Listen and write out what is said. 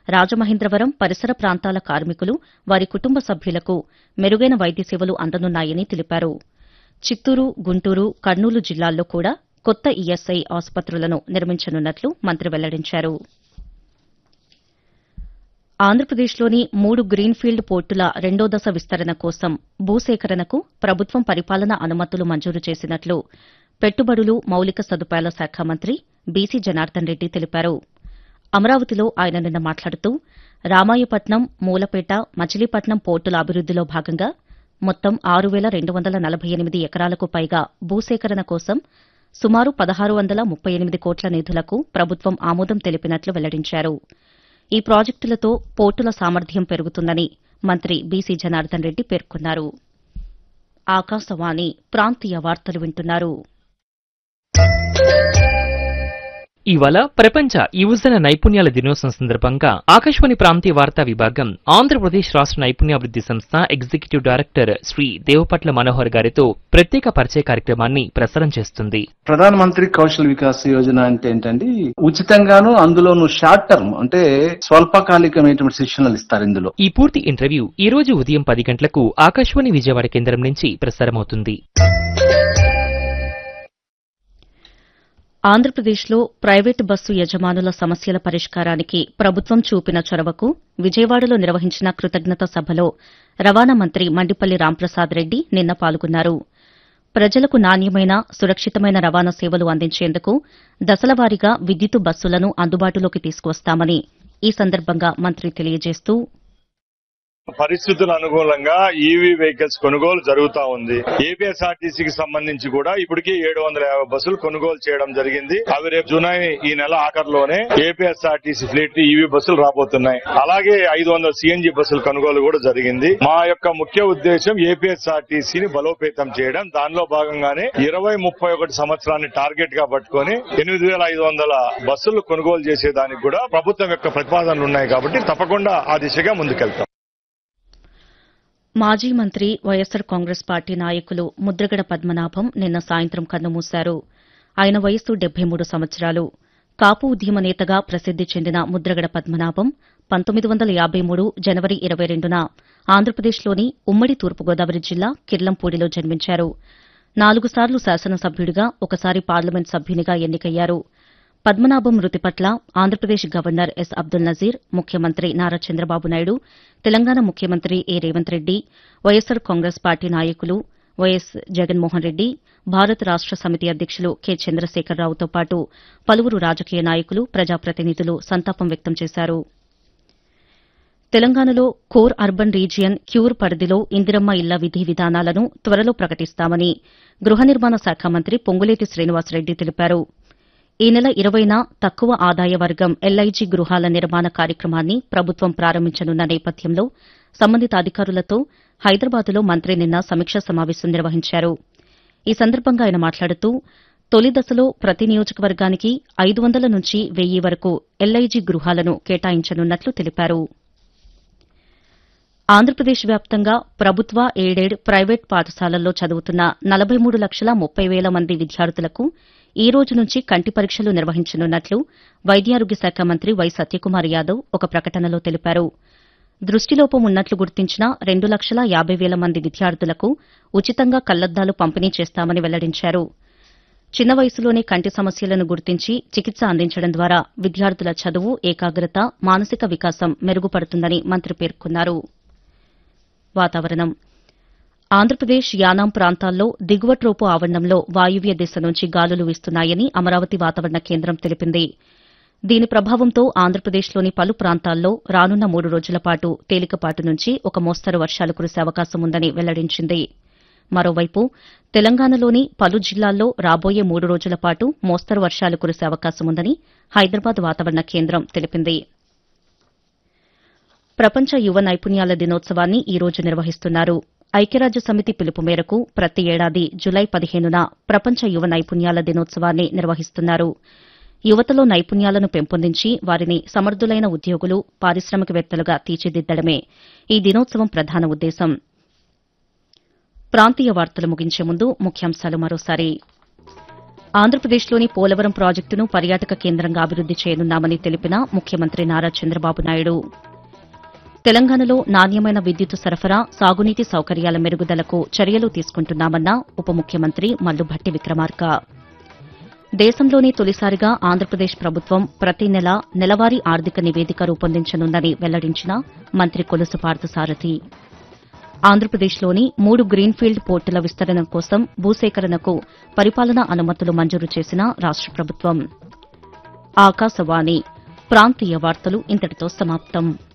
రాజమహేంద్రవరం పరిసర ప్రాంతాల కార్మికులు వారి కుటుంబ సభ్యులకు మెరుగైన వైద్య సేవలు అందనున్నాయని తెలిపారు చిత్తూరు గుంటూరు కర్నూలు జిల్లాల్లో కూడా కొత్త ఈఎస్ఐ ఆసుపత్రులను నిర్మించనున్నట్లు మంత్రి వెల్లడించారు ఆంధ్రప్రదేశ్లోని మూడు గ్రీన్ఫీల్డ్ పోర్టుల రెండో దశ విస్తరణ కోసం భూసేకరణకు ప్రభుత్వం పరిపాలన అనుమతులు మంజూరు చేసినట్లు పెట్టుబడులు మౌలిక సదుపాయాల శాఖ మంత్రి బీసీ జనార్దన్ రెడ్డి తెలిపారు అమరావతిలో ఆయన నిన్న మాట్లాడుతూ రామాయపట్నం మూలపేట మచిలీపట్నం పోర్టుల అభివృద్దిలో భాగంగా మొత్తం ఆరు వేల రెండు వందల నలభై ఎనిమిది ఎకరాలకు పైగా భూసేకరణ కోసం సుమారు పదహారు వందల ముప్పై ఎనిమిది కోట్ల నిధులకు ప్రభుత్వం ఆమోదం తెలిపినట్లు వెల్లడించారు ఈ ప్రాజెక్టులతో పోర్టుల సామర్థ్యం పెరుగుతుందని మంత్రి బీసీ జనార్దన్ రెడ్డి పేర్కొన్నారు ఆకాశవాణి ప్రాంతీయ వార్తలు వింటున్నారు ఇవాళ ప్రపంచ యువజన నైపుణ్యాల దినోత్సవం సందర్భంగా ఆకాశవాణి ప్రాంతీయ వార్తా విభాగం ఆంధ్రప్రదేశ్ రాష్ట్ర నైపుణ్యాభివృద్ధి సంస్థ ఎగ్జిక్యూటివ్ డైరెక్టర్ శ్రీ దేవపట్ల మనోహర్ గారితో ప్రత్యేక పరిచయ కార్యక్రమాన్ని ప్రసారం చేస్తుంది ప్రధాన మంత్రి కౌశల్ వికాస్ యోజన అంటే ఏంటండి ఉచితంగాను అందులోను షార్ట్ టర్మ్ అంటే స్వల్పకాలికమైనటువంటి శిక్షణలు ఇస్తారు ఇందులో ఈ పూర్తి ఇంటర్వ్యూ ఈ రోజు ఉదయం పది గంటలకు ఆకాశవాణి విజయవాడ కేంద్రం నుంచి ప్రసారమవుతుంది ఆంధ్రప్రదేశ్లో ప్రైవేటు బస్సు యజమానుల సమస్యల పరిష్కారానికి ప్రభుత్వం చూపిన చొరవకు విజయవాడలో నిర్వహించిన కృతజ్ఞత సభలో రవాణా మంత్రి మండిపల్లి రాంప్రసాద్ రెడ్డి నిన్న పాల్గొన్నారు ప్రజలకు నాణ్యమైన సురక్షితమైన రవాణా సేవలు అందించేందుకు దశలవారీగా విద్యుత్ బస్సులను అందుబాటులోకి తీసుకువస్తామని ఈ సందర్భంగా మంత్రి తెలియజేస్తూ పరిస్థితుల అనుకూలంగా ఈవీ వెహికల్స్ కొనుగోలు జరుగుతా ఉంది ఏపీఎస్ఆర్టీసీకి సంబంధించి కూడా ఇప్పటికీ ఏడు వందల యాభై బస్సులు కొనుగోలు చేయడం జరిగింది అవి రేపు జూలై ఈ నెల ఆఖరిలోనే ఏపీఎస్ఆర్టీసీ ఫ్లీట్ ఈవీ బస్సులు రాబోతున్నాయి అలాగే ఐదు వందల సిఎన్జి బస్సులు కొనుగోలు కూడా జరిగింది మా యొక్క ముఖ్య ఉద్దేశం ఏపీఎస్ఆర్టీసీని బలోపేతం చేయడం దానిలో భాగంగానే ఇరవై ముప్పై ఒకటి సంవత్సరాన్ని టార్గెట్ గా పట్టుకొని ఎనిమిది వేల ఐదు వందల బస్సులు కొనుగోలు చేసేదానికి కూడా ప్రభుత్వం యొక్క ప్రతిపాదనలు ఉన్నాయి కాబట్టి తప్పకుండా ఆ దిశగా ముందుకెళ్తాం మాజీ మంత్రి వైఎస్సార్ కాంగ్రెస్ పార్టీ నాయకులు ముద్రగడ పద్మనాభం నిన్న సాయంత్రం కన్నుమూశారు ఆయన వయస్సు డెబ్బై మూడు సంవత్సరాలు కాపు ఉద్యమ నేతగా ప్రసిద్ది చెందిన ముద్రగడ పద్మనాభం పంతొమ్మిది వందల యాబై మూడు జనవరి ఇరవై రెండున ఆంధ్రప్రదేశ్లోని ఉమ్మడి తూర్పుగోదావరి జిల్లా కిర్లంపూడిలో జన్మించారు నాలుగు సార్లు శాసనసభ్యుడిగా ఒకసారి పార్లమెంట్ సభ్యునిగా ఎన్నికయ్యారు పద్మనాభం మృతి పట్ల ఆంధ్రప్రదేశ్ గవర్నర్ ఎస్ అబ్దుల్ నజీర్ ముఖ్యమంత్రి నారా చంద్రబాబు నాయుడు తెలంగాణ ముఖ్యమంత్రి ఏ రేవంత్ రెడ్డి వైఎస్సార్ కాంగ్రెస్ పార్టీ నాయకులు వైఎస్ జగన్మోహన్ రెడ్డి భారత్ రాష్ట సమితి అధ్యకులు కె చంద్రశేఖరరావుతో పాటు పలువురు రాజకీయ నాయకులు ప్రజాప్రతినిధులు సంతాపం వ్యక్తం చేశారు తెలంగాణలో కోర్ అర్బన్ రీజియన్ క్యూర్ పరిధిలో ఇందిరమ్మ ఇళ్ల విధి విధానాలను త్వరలో ప్రకటిస్తామని గృహ నిర్మాణ శాఖ మంత్రి పొంగులేటి శ్రీనివాసరెడ్డి తెలిపారు ఈ నెల ఇరవైన తక్కువ ఆదాయ వర్గం ఎల్ఐజీ గృహాల నిర్మాణ కార్యక్రమాన్ని ప్రభుత్వం ప్రారంభించనున్న నేపథ్యంలో సంబంధిత అధికారులతో హైదరాబాద్లో మంత్రి నిన్న సమీక్షా సమావేశం నిర్వహించారు ఈ సందర్భంగా ఆయన మాట్లాడుతూ తొలి దశలో ప్రతి నియోజకవర్గానికి ఐదు వందల నుంచి వెయ్యి వరకు ఎల్ఐజీ గృహాలను కేటాయించనున్నట్లు తెలిపారు ఆంధ్రప్రదేశ్ వ్యాప్తంగా ప్రభుత్వ ఎయిడెడ్ ప్రైవేట్ పాఠశాలల్లో చదువుతున్న నలభై మూడు లక్షల ముప్పై వేల మంది విద్యార్థులకు ఈ రోజు నుంచి కంటి పరీక్షలు నిర్వహించనున్నట్లు వైద్యారోగ్య శాఖ మంత్రి వై సత్యకుమార్ యాదవ్ ఒక ప్రకటనలో తెలిపారు దృష్టిలోపం ఉన్నట్లు గుర్తించిన రెండు లక్షల యాబై వేల మంది విద్యార్థులకు ఉచితంగా కళ్లద్దాలు పంపిణీ చేస్తామని వెల్లడించారు చిన్న వయసులోనే కంటి సమస్యలను గుర్తించి చికిత్స అందించడం ద్వారా విద్యార్థుల చదువు ఏకాగ్రత మానసిక వికాసం మెరుగుపడుతుందని మంత్రి పేర్కొన్నారు వాతావరణం ఆంధ్రప్రదేశ్ యానాం ప్రాంతాల్లో దిగువ ట్రోపు ఆవరణంలో వాయువ్య దిశ నుంచి గాలులు వీస్తున్నాయని అమరావతి వాతావరణ కేంద్రం తెలిపింది దీని ప్రభావంతో ఆంధ్రప్రదేశ్లోని పలు ప్రాంతాల్లో రానున్న మూడు రోజుల పాటు తేలికపాటి నుంచి ఒక మోస్తరు వర్షాలు కురిసే అవకాశం ఉందని వెల్లడించింది మరోవైపు తెలంగాణలోని పలు జిల్లాల్లో రాబోయే మూడు రోజుల పాటు మోస్తరు వర్షాలు కురిసే అవకాశం ఉందని హైదరాబాద్ వాతావరణ కేంద్రం తెలిపింది ప్రపంచ యువ నైపుణ్యాల దినోత్సవాన్ని ఈ రోజు నిర్వహిస్తున్నారు ఐక్యరాజ్య సమితి పిలుపు మేరకు ప్రతి ఏడాది జులై పదిహేనున ప్రపంచ యువ నైపుణ్యాల దినోత్సవాన్ని నిర్వహిస్తున్నారు యువతలో నైపుణ్యాలను పెంపొందించి వారిని సమర్థులైన ఉద్యోగులు పారిశ్రామికవేత్తలుగా తీర్చిదిద్దడమే ఈ దినోత్సవం ప్రధాన ఉద్దేశం ప్రాంతీయ వార్తలు ముగించే ముందు ముఖ్యాంశాలు మరోసారి ఆంధ్రప్రదేశ్లోని పోలవరం ప్రాజెక్టును పర్యాటక కేంద్రంగా అభివృద్ది చేయనున్నామని తెలిపిన ముఖ్యమంత్రి నారా చంద్రబాబు నాయుడు తెలంగాణలో నాణ్యమైన విద్యుత్ సరఫరా సాగునీటి సౌకర్యాల మెరుగుదలకు చర్యలు తీసుకుంటున్నామన్న ఉప ముఖ్యమంత్రి మల్లుభట్టి విక్రమార్క దేశంలోనే తొలిసారిగా ఆంధ్రప్రదేశ్ ప్రభుత్వం ప్రతి నెల నెలవారీ ఆర్థిక నివేదిక రూపొందించనుందని వెల్లడించిన మంత్రి కొలుసు పార్థసారథి ఆంధ్రప్రదేశ్లోని మూడు గ్రీన్ఫీల్డ్ పోర్టుల విస్తరణ కోసం భూసేకరణకు పరిపాలనా అనుమతులు మంజూరు చేసిన రాష్ట ప్రభుత్వం ఆకాశవాణి ప్రాంతీయ వార్తలు ఇంతటితో సమాప్తం